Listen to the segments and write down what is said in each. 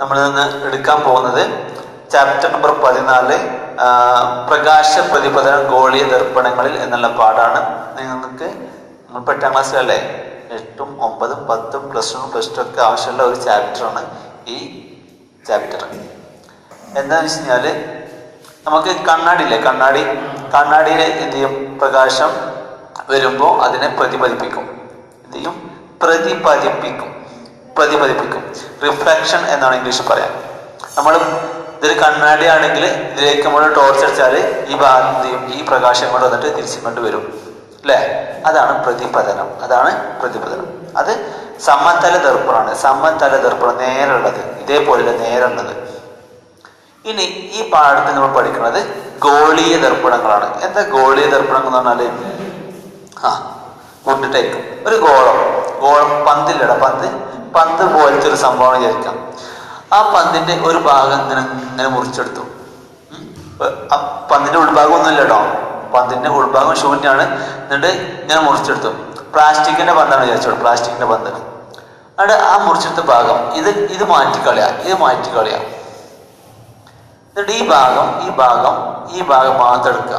നമ്മൾ ഇന്ന് എടുക്കാൻ പോകുന്നത് ചാപ്റ്റർ നമ്പർ പതിനാല് ആ, പ്രകാശ പ്രതിപതന ഗോളീയ ദർപ്പണങ്ങളിൽ എന്നുള്ള പാഠാണ് നിങ്ങൾക്ക് നമ്മൾ എട്ടാം ക്ലാസ്സിലല്ലേ എട്ടും ഒമ്പതും പത്തും പ്ലസ് വണ്ണും പ്ലസ് ടു ഒക്കെ ആവശ്യമുള്ള ഒരു ചാപ്റ്ററാണ് ഈ ചാപ്റ്റർ എന്താണെന്ന് വെച്ച് കഴിഞ്ഞാൽ നമുക്ക് കണ്ണാടി ഇല്ലേ കണ്ണാടി കണ്ണാടിയിൽ എന്ത് ചെയ്യും പ്രകാശം വരുമ്പോൾ അതിനെ പ്രതിഫലിപ്പിക്കും എന്ത് ചെയ്യും പ്രതിഫലിപ്പിക്കും പ്രതിഫലിപ്പിക്കും റിഫ്ലക്ഷൻ എന്നാണ് ഇംഗ്ലീഷ് പറയാം നമ്മൾ ഇതൊരു കണ്ണാടി ആണെങ്കിൽ ഇതിലേക്ക് നമ്മൾ ടോർച്ച് അടിച്ചാൽ ഈ ഭാഗം എന്ത് ചെയ്യും ഈ പ്രകാശം കൊണ്ട് വന്നിട്ട് തിരിച്ചിങ്ങോട്ട് വരും അല്ലേ അതാണ് പ്രതിപതനം അതാണ് പ്രതിപതനം അത് സമതല ദർപ്പണമാണ് സമതല ദർപ്പണം നേരുള്ളത് ഇതേപോലെ നേരുള്ളത് ഇനി ഈ പാഠത്തിൽ നമ്മൾ പഠിക്കുന്നത് ഗോളീയ ദർപ്പണങ്ങളാണ് എന്താ ഗോളീയ ദർപ്പണം എന്ന് പറഞ്ഞാല് ആ മുട്ടിട്ടേക്കും ഒരു ഗോളം ഗോളം പന്തില്ലട പന്ത് പന്ത് പോലത്തെ ഒരു സംഭവം വിചാരിക്കാം ആ പന്തിന്റെ ഒരു ഭാഗം ഇങ്ങനെ ഇങ്ങനെ മുറിച്ചെടുത്തു ഉം. ആ പന്തിന്റെ ഉൾഭാഗം ഒന്നും ഇല്ല കേട്ടോ പന്തിന്റെ ഉൾഭാഗം ശൂന്യാണ് എന്നിട്ട് ഇങ്ങനെ മുറിച്ചെടുത്തു പ്ലാസ്റ്റിക്കിന്റെ പന്താണ് വിചാരിച്ചോളൂ പ്ലാസ്റ്റിക്കിന്റെ പന്ത് എന്നിട്ട് ആ മുറിച്ചെടുത്ത ഭാഗം ഇത് ഇത് മാറ്റിക്കളയാ ഇത് മാറ്റിക്കളയാ എന്നിട്ട് ഈ ഭാഗം ഈ ഭാഗം ഈ ഭാഗം മാത്രം എടുക്കുക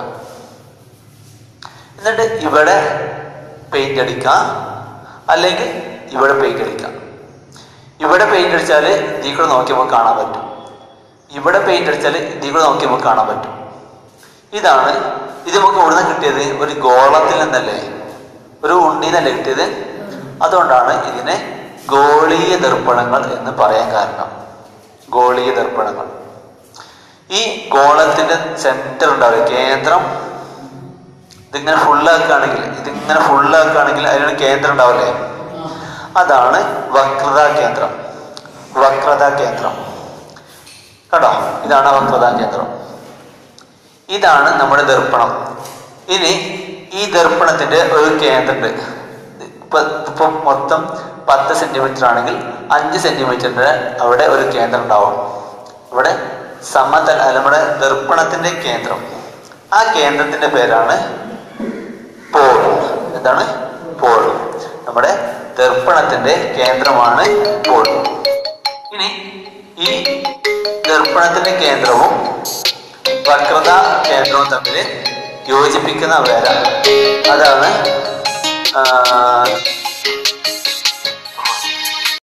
എന്നിട്ട് ഇവിടെ പെയിന്റ് അടിക്കാം അല്ലെങ്കിൽ ഇവിടെ പെയിന്റ് അടിക്കാം ഇവിടെ പെയിന്റ് അടിച്ചാൽ ഇതിൽ കൂടെ നോക്കിയപ്പോൾ കാണാൻ പറ്റും ഇവിടെ പെയിന്റ് അടിച്ചാൽ ഇതിൽ കൂടെ നോക്കിയപ്പോൾ കാണാൻ പറ്റും ഇതാണ് ഇത് നമുക്ക് ഇവിടുന്ന് കിട്ടിയത് ഒരു ഗോളത്തിൽ നിന്നല്ലേ ഒരു ഉണ്ണിന്നല്ലേ കിട്ടിയത് അതുകൊണ്ടാണ് ഇതിനെ ഗോളീയ ദർപ്പണങ്ങൾ എന്ന് പറയാൻ കാരണം ഗോളീയ ദർപ്പണങ്ങൾ ഈ ഗോളത്തിന്റെ സെന്റർ ഉണ്ടാവില്ല കേന്ദ്രം ഇതിങ്ങനെ ഫുള്ളാക്കുകയാണെങ്കിൽ ഇതിങ്ങനെ ഫുള്ളാക്കുകയാണെങ്കിൽ അതിനൊരു കേന്ദ്രം ഉണ്ടാവില്ലേ അതാണ് വക്രതാ കേന്ദ്രം വക്രതാ കേന്ദ്രം കേട്ടോ ഇതാണ് വക്രതാ കേന്ദ്രം ഇതാണ് നമ്മുടെ ദർപ്പണം ഇനി ഈ ദർപ്പണത്തിന്റെ ഒരു കേന്ദ്രമുണ്ട് ഇപ്പൊ ഇപ്പൊ മൊത്തം പത്ത് സെന്റിമീറ്റർ ആണെങ്കിൽ അഞ്ച് സെന്റിമീറ്ററിന്റെ അവിടെ ഒരു കേന്ദ്രം ഉണ്ടാവും ഇവിടെ സമതല അല്ല നമ്മുടെ ദർപ്പണത്തിന്റെ കേന്ദ്രം ആ കേന്ദ്രത്തിന്റെ പേരാണ് പോൾ എന്താണ് പോൾ നമ്മുടെ ദർപ്പണത്തിന്റെ കേന്ദ്രമാണ് പോൾ ഇനി ഈ ദർപ്പണത്തിന്റെ കേന്ദ്രവും വക്രത കേന്ദ്രവും തമ്മിൽ യോജിപ്പിക്കുന്ന വര അതാണ് ആ,